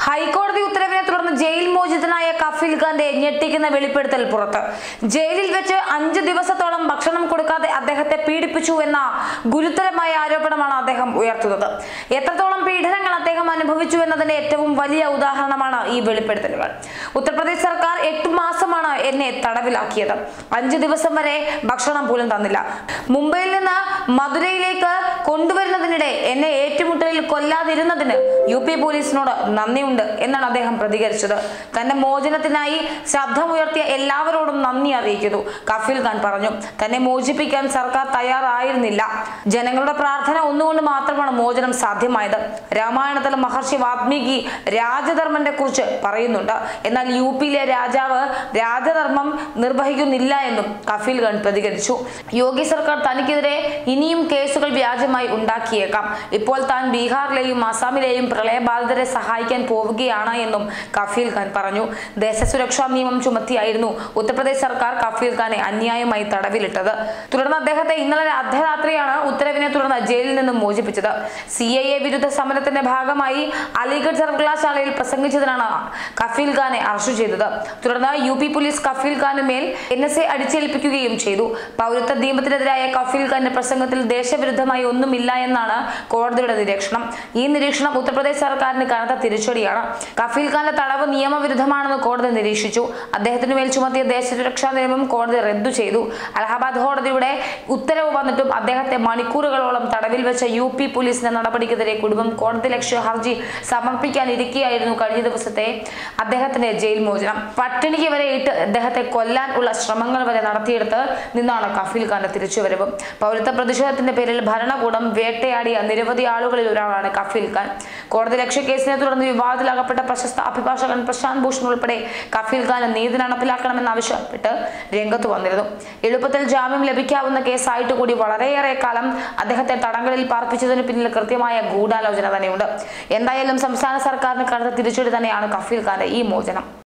ഹൈക്കോടതി ഉത്തരവിനെ തുടർന്ന് ജയിൽ മോചിതനായ കഫീൽ ഖാന്റെ ഞെട്ടിക്കുന്ന വെളിപ്പെടുത്തൽ പുറത്ത് ജയിലിൽ വെച്ച് അഞ്ചു ദിവസത്തോളം ഭക്ഷണം കൊടുക്കാതെ അദ്ദേഹത്തെ പീഡിപ്പിച്ചു എന്ന ഗുരുതരമായ ആരോപണമാണ് അദ്ദേഹം ഉയർത്തുന്നത് എത്രത്തോളം പീഡനങ്ങൾ അദ്ദേഹം അനുഭവിച്ചു എന്നതിന്റെ ഏറ്റവും വലിയ ഉദാഹരണമാണ് ഈ വെളിപ്പെടുത്തലുകൾ ഉത്തർപ്രദേശ് സർക്കാർ എട്ട് മാസമാണ് എന്നെ തടവിലാക്കിയത് അഞ്ചു ദിവസം വരെ ഭക്ഷണം പോലും തന്നില്ല മുംബൈയിൽ നിന്ന് മധുരയിലേക്ക് കൊണ്ടുവരുന്നതിനിടെ എന്നെ ഏറ്റുമുട്ടലിൽ കൊല്ലാതിരുന്നതിന് യു പി പോലീസിനോട് നന്ദിയുണ്ട് എന്നാണ് അദ്ദേഹം പ്രതികരിച്ചത് തന്റെ മോചനത്തിനായി ശബ്ദമുയർത്തിയ എല്ലാവരോടും നന്ദി അറിയിക്കുന്നു കഫീൽ ഖാൻ പറഞ്ഞു തന്നെ മോചിപ്പിക്കാൻ സർക്കാർ തയ്യാറായിരുന്നില്ല ജനങ്ങളുടെ പ്രാർത്ഥന ഒന്നുകൊണ്ട് മാത്രമാണ് മോചനം സാധ്യമായത് രാമായണത്തിൽ മഹർഷി വാൽമീകി രാജധർമ്മന്റെ കുറിച്ച് പറയുന്നുണ്ട് എന്നാൽ യു പിയിലെ രാജാവ് രാജധർമ്മം നിർവഹിക്കുന്നില്ല എന്നും കഫീൽ ഖാൻ പ്രതികരിച്ചു യോഗി സർക്കാർ തനിക്കെതിരെ ഇനിയും കേസുകൾ വ്യാജമായി ഉണ്ടാക്കിയേക്കാം ഇപ്പോൾ താൻ ബീഹാറിലെയും അസാമിലെയും പ്രളയബാധിതരെ സഹായിക്കാൻ പോവുകയാണ് എന്നും കഫീൽ ഖാൻ പറഞ്ഞു ദേശസുരക്ഷാ നിയമം ചുമത്തിയായിരുന്നു ഉത്തർപ്രദേശ് സർക്കാർ കഫീൽ ഖാനെ അന്യായമായി തടവിലിട്ടത് തുടർന്ന് അദ്ദേഹത്തെ ഇന്നലെ അർദ്ധരാത്രിയാണ് ഉത്തരവിനെ തുടർന്ന് ജയിലിൽ നിന്നും മോചിപ്പിച്ചത് സി ഐ എ വിരുദ്ധ സമരത്തിന്റെ ഭാഗമായി അലിഗഡ് സർവകലാശാലയിൽ പ്രസംഗിച്ചതിനാണ് കഫീൽ ഖാനെ അറസ്റ്റ് ചെയ്തത് തുടർന്ന് യു പി പോലീസ് കഫീൽ ഖാന് മേൽ എൻ എസ് എ അടിച്ചേൽപ്പിക്കുകയും ചെയ്തു പൗരത്വ നിയമത്തിനെതിരായ കഫീൽ ഖാന്റെ പ്രസംഗത്തിൽ ദേശവിരുദ്ധമായി ഒന്നുമില്ല എന്നാണ് കോടതിയുടെ നിരീക്ഷണം ഈ നിരീക്ഷണം ഉത്തർപ്രദേശ് സർക്കാരിന് കനത്ത തിരിച്ചടിയാണ് കഫീൽ ഖാന്റെ തടവ് നിയമവിരുദ്ധമാണെന്ന് കോടതി നിരീക്ഷിച്ചു അദ്ദേഹത്തിന് മേൽ ചുമത്തിയ ദേശസുരക്ഷാ നിയമം കോടതി റദ്ദു ചെയ്തു അലഹാബാദ് കോടതിയുടെ ഉത്തരവ് വന്നിട്ടും അദ്ദേഹത്തെ മണിക്കൂറുകളോളം തടവിൽ വെച്ച യു പി പോലീസിന്റെ നടപടിക്കെതിരെ കുടുംബം കോടതി ലക്ഷ്യ ഹർജി സമർപ്പിക്കാനിരിക്കെയായിരുന്നു കഴിഞ്ഞ ദിവസത്തെ അദ്ദേഹത്തിന്റെ ജയിൽ മോചനം പട്ടിണിക്ക് വരെ ഇട്ട് അദ്ദേഹത്തെ കൊല്ലാൻ ഉള്ള ശ്രമങ്ങൾ വരെ നടത്തിയെടുത്ത് നിന്നാണ് കഫീൽ ഖാന്റെ തിരിച്ചുവരവ് പൗരത്വ പ്രതിഷേധത്തിന്റെ പേരിൽ ഭരണകൂടം വേട്ടയാടിയ നിരവധി ആളുകളിൽ ഒരാളാണ് കഫീൽ ഖാൻ കോടതി ലക്ഷ്യ കേസിനെ തുടർന്ന് വിവാദത്തിലാകപ്പെട്ട പ്രശസ്ത അഭിഭാഷകൻ പ്രശാന്ത് ഭൂഷൺ ഉൾപ്പെടെ കഫീൽ ഖാൻ നീതി നടപ്പിലാക്കണമെന്നാവശ്യപ്പെട്ട് രംഗത്ത് വന്നിരുന്നു എളുപ്പത്തിൽ ജാമ്യം ലഭിക്കാവുന്ന കേസായിട്ട് കൂടി വളരെയേറെ കാലം അദ്ദേഹത്തെ തടങ്കലിൽ പാർപ്പിച്ചതിന് പിന്നിൽ കൃത്യമായ ഗൂഢാലോചന തന്നെയുണ്ട് എന്തായാലും സംസ്ഥാന സർക്കാരിന് കടുത്ത തിരിച്ചടി തന്നെയാണ് കഫീൽ ഖാന്റെ ഈ മോചനം